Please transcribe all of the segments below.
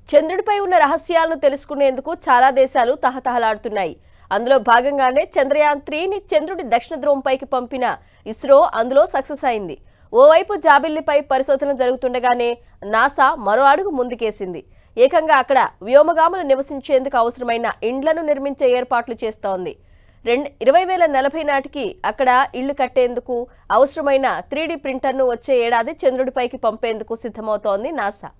చంద్రుడిపై ఉన్న రహస్యాలను తెలుసుకునేందుకు చాలా దేశాలు తహతహలాడుతున్నాయి అందులో భాగంగానే చంద్రయాన్ త్రీని చంద్రుడి దక్షిణ ధ్రువంపైకి పంపిన ఇస్రో అందులో సక్సెస్ అయింది ఓవైపు జాబిల్లిపై పరిశోధన జరుగుతుండగానే నాసా మరో అడుగు ముందుకేసింది ఏకంగా అక్కడ వ్యోమగాములు నివసించేందుకు అవసరమైన ఇండ్లను నిర్మించే ఏర్పాట్లు చేస్తోంది రెండు ఇరవై వేల నలభై నాటికి అక్కడ ఇళ్లు కట్టేందుకు అవసరమైన త్రీ ప్రింటర్ను వచ్చే ఏడాది చంద్రుడిపైకి పంపేందుకు సిద్ధమవుతోంది నాసా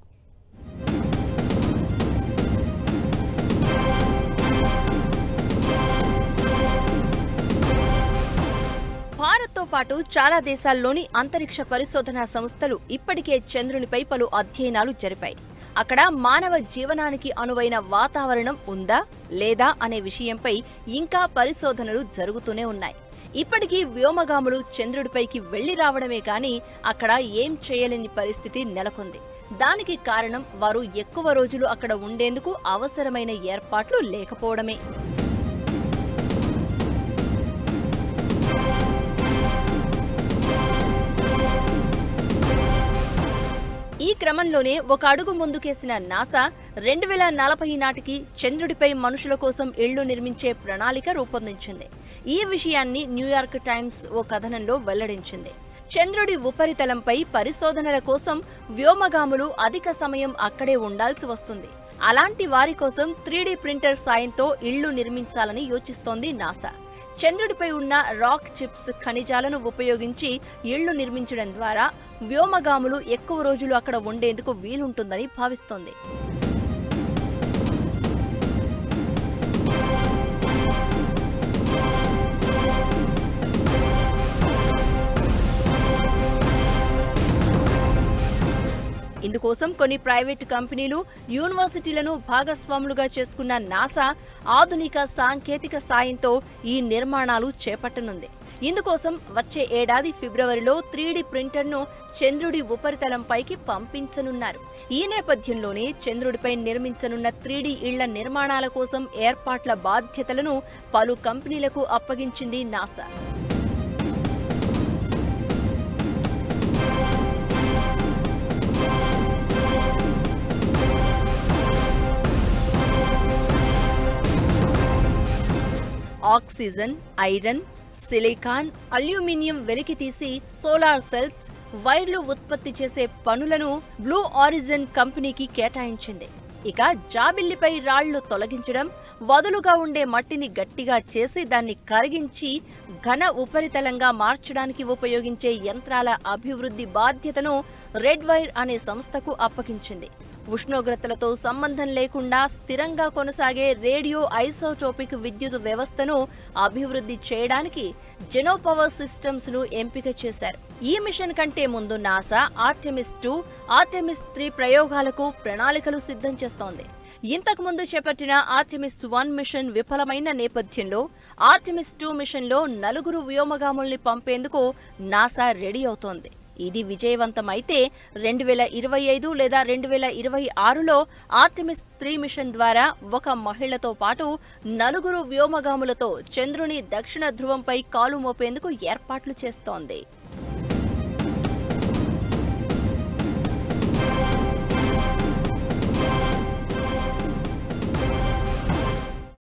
భారత్తో పాటు చాలా దేశాల్లోని అంతరిక్ష పరిశోధనా సంస్థలు ఇప్పటికే చంద్రునిపై పలు అధ్యయనాలు జరిపాయి అక్కడ మానవ జీవనానికి అనువైన వాతావరణం ఉందా లేదా అనే విషయంపై ఇంకా పరిశోధనలు జరుగుతూనే ఉన్నాయి ఇప్పటికీ వ్యోమగాములు చంద్రుడిపైకి వెళ్లి రావడమే కానీ అక్కడ ఏం చేయలేని పరిస్థితి నెలకొంది దానికి కారణం వారు ఎక్కువ రోజులు అక్కడ ఉండేందుకు అవసరమైన ఏర్పాట్లు లేకపోవడమే ఈ క్రమంలోనే ఒక అడుగు ముందుకేసిన నాసా రెండు వేల నలభై నాటికి చంద్రుడిపై మనుషుల కోసం ఇళ్లు నిర్మించే ప్రణాళిక రూపొందించింది ఈ విషయాన్ని న్యూయార్క్ టైమ్స్ ఓ కథనంలో వెల్లడించింది చంద్రుడి ఉపరితలంపై పరిశోధనల కోసం వ్యోమగాములు అధిక సమయం అక్కడే ఉండాల్సి వస్తుంది అలాంటి వారి కోసం త్రీ ప్రింటర్ సాయంతో ఇళ్లు నిర్మించాలని యోచిస్తోంది నాసా చంద్రుడిపై ఉన్న రాక్ చిప్స్ ఖనిజాలను ఉపయోగించి ఇళ్లు నిర్మించడం ద్వారా వ్యోమగాములు ఎక్కువ రోజులు అక్కడ ఉండేందుకు వీలుంటుందని భావిస్తోంది ఇందుకోసం కొన్ని ప్రైవేటు కంపెనీలు యూనివర్సిటీలను భాగస్వాములుగా చేసుకున్న నాసా ఆధునిక సాంకేతిక సాయంతో ఈ నిర్మాణాలు చేపట్టనుంది ఇందుకోసం వచ్చే ఏడాది ఫిబ్రవరిలో త్రీడీ ప్రింటర్ను చంద్రుడి ఉపరితలంపైకి పంపించనున్నారు ఈ నేపథ్యంలోనే చంద్రుడిపై నిర్మించనున్న త్రీడీ ఇళ్ల నిర్మాణాల కోసం ఏర్పాట్ల బాధ్యతలను పలు కంపెనీలకు అప్పగించింది NASA oxygen iron silicon aluminium వెలికితీసి సోలార్ సెల్స్ వైర్లు ఉత్పత్తి చేసే పనులను బ్లూ ఆరిజన్ కంపెనీకి కేటాయించింది ఇక జాబిల్లిపై రాళ్లు తొలగించడం వదులుగా ఉండే మట్టిని గట్టిగా చేసి దాన్ని కరిగించి ఘన ఉపరితలంగా మార్చడానికి ఉపయోగించే యంత్రాల అభివృద్ధి బాధ్యతను రెడ్ వైర్ అనే సంస్థకు అప్పగించింది ఉష్ణోగ్రతలతో సంబంధం లేకుండా స్థిరంగా కొనసాగే రేడియో ఐసోటోపిక్ విద్యుత్ వ్యవస్థను అభివృద్ధి చేయడానికి జెనో పవర్ సిస్టమ్స్ ను ఎంపిక చేశారు ఈ మిషన్ కంటే ముందు NASA Artemis two Artemis three ప్రయోగాలకు ప్రణాళికలు సిద్ధం చేస్తోంది ఇంతకు ముందు చేపట్టిన ఆర్టెమిస్ వన్ మిషన్ విఫలమైన నేపథ్యంలో ఆర్టెమిస్ టూ మిషన్లో నలుగురు వ్యోమగాముల్ని పంపేందుకు నాసా రెడీ అవుతోంది ఇది విజయవంతమైతే రెండు వేల ఇరవై ఐదు లేదా రెండు వేల ఇరవై ఆరులో ఆర్టెమిస్ త్రీ మిషన్ ద్వారా ఒక మహిళతో పాటు నలుగురు వ్యోమగాములతో చంద్రుని దక్షిణ ధ్రువంపై కాలు మోపేందుకు ఏర్పాట్లు చేస్తోంది